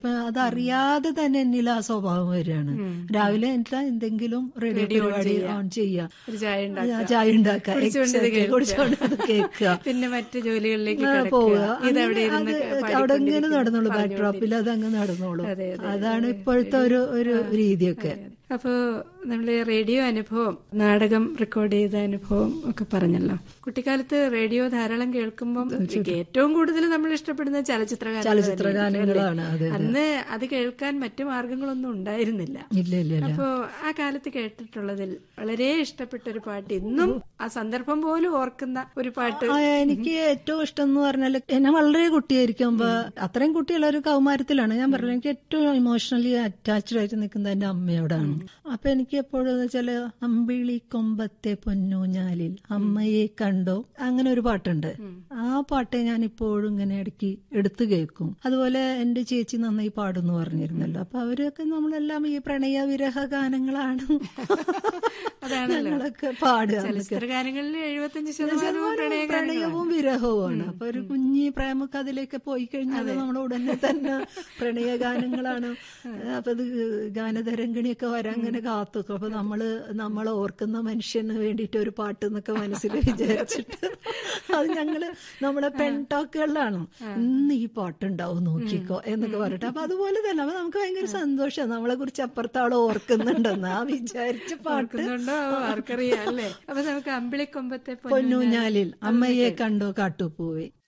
ഇപ്പൊ അതറിയാതെ തന്നെ എന്നിൽ ആ സ്വഭാവം വരികയാണ് രാവിലെ എന്താ എന്തെങ്കിലും റേഡിയോ പരിപാടി ഓൺ ചെയ്യാം ഒരു ചായ ഉണ്ടാക്കുക. ചായ ഉണ്ടാക്കുക കുടിച്ചുകൊണ്ട് ഇത് Exactly. കേൾക്കുക. കുടിച്ചുകൊണ്ട് ഇത് കേൾക്കുക പിന്നെ മറ്റ് ജോലികളിലേക്ക് ആ, കടക്കുക. പോവുക ഇതവിടെ അങ്ങനെ ഇരുന്ന് അത് പാടിക്കൊണ്ടിരിക്കുക, അവിടെ ഇങ്ങനെ നടന്നോളൂ ബാക്ക് പറഞ്ഞുകൊണ്ടിരിക്കുക. ഡ്രോപ്പിൽ അത് അങ്ങ് നടന്നോളൂ അതെ, അതെ, അതാണ് ഇപ്പോഴത്തെ ഒരു ഒരു രീതിയൊക്കെ അപ്പോ നമ്മള് റേഡിയോ അനുഭവം നാടകം റെക്കോർഡ് ചെയ്ത അനുഭവം ഒക്കെ പറഞ്ഞല്ലോ കുട്ടിക്കാലത്ത് റേഡിയോ ധാരാളം കേൾക്കുമ്പോൾ ഏറ്റവും കൂടുതൽ നമ്മൾ ഇഷ്ടപ്പെടുന്ന ചലച്ചിത്ര ഗാനങ്ങൾ ചലച്ചിത്ര തന്നെയായിരിക്കും, ഗാനങ്ങളാണ്, അല്ലേ? അതെ, അതെ. അന്ന് അത് കേൾക്കാൻ മറ്റു മാർഗങ്ങളൊന്നും ഉണ്ടായിരുന്നില്ല ഇല്ല ഇല്ല ഇല്ല അപ്പോ ആ കാലത്ത് കേട്ടിട്ടുള്ളതിൽ വളരെ ഇഷ്ടപ്പെട്ട ഒരു പാട്ട് ഇന്നും ആ സന്ദർഭം പോലും ഓർക്കുന്ന ഒരു പാട്ട് ആ, എനിക്ക് ഏറ്റവും ഇഷ്ടം എന്ന് പറഞ്ഞാൽ എന്നെ വളരെ കുട്ടിയായിരിക്കുമ്പോ അത്രയും കുട്ടിയുള്ള ഒരു കൗമാരത്തിലാണ് ഞാൻ പറഞ്ഞത് എനിക്ക് ഏറ്റവും ഇമോഷണലി അറ്റാച്ച്ഡ് ആയിട്ട് നിൽക്കുന്നത് എന്റെ അമ്മയോടാണ് അപ്പൊ എനിക്ക് എപ്പോഴും എന്ന് വെച്ചാല് അമ്പിളി കൊമ്പത്തെ പൊന്നൂഞ്ഞാലിൽ അമ്മയെ കണ്ടോ അങ്ങനെ ഒരു പാട്ടുണ്ട് ആ പാട്ട് ഞാൻ ഇപ്പോഴും ഇങ്ങനെ ഇടയ്ക്ക് എടുത്തു കേൾക്കും അതുപോലെ എന്റെ ചേച്ചി നന്നായി പാടുന്നു പറഞ്ഞിരുന്നല്ലോ അപ്പൊ അവരൊക്കെ നമ്മളെല്ലാം ഈ പ്രണയ വിരഹ ഗാനങ്ങളാണ് അതാണല്ലോ. ഞങ്ങളൊക്കെ പാടുക ചലച്ചിത്ര ഗാനങ്ങളിൽ എഴുപത്തഞ്ച് ശതമാനവും പ്രണയ പ്രണയവും വിരഹവുമാണ് അപ്പൊ ഒരു കുഞ്ഞി പ്രേമക്കഥയിലേക്ക് പോയി കഴിഞ്ഞാൽ നമ്മൾ ഉടനെ തന്നെ പ്രണയഗാനങ്ങളാണ് അപ്പൊ അത് ഗാനതരംഗിണിയൊക്കെ വരാൻ അങ്ങനെ കാത്തുക്കും അപ്പൊ നമ്മള് നമ്മൾ ഓർക്കുന്ന മനുഷ്യന് വേണ്ടിയിട്ട് ഒരു പാട്ട് എന്നൊക്കെ മനസ്സിൽ വിചാരിച്ചിട്ട് അത് ഞങ്ങള് നമ്മളെ പെൺടോക്കുകളിലാണ് ഇന്ന് ഈ പാട്ടുണ്ടാവും നോക്കിക്കോ എന്നൊക്കെ പറഞ്ഞിട്ട് അപ്പൊ അതുപോലെ തന്നെ അപ്പൊ നമുക്ക് ഭയങ്കര സന്തോഷം നമ്മളെ കുറിച്ച് അപ്പുറത്താളെ ഓർക്കുന്നുണ്ടെന്ന് ആ വിചാരിച്ച പാട്ട് ഓർക്കുന്നുണ്ടോ ആർക്കറിയാം അല്ലേ അപ്പൊ നമുക്ക് അമ്പിളിക്കൊമ്പത്തെ പൊന്നു പൊന്നൂഞ്ഞാലിൽ അമ്മയെ കണ്ടോ കാട്ടുപൂവേ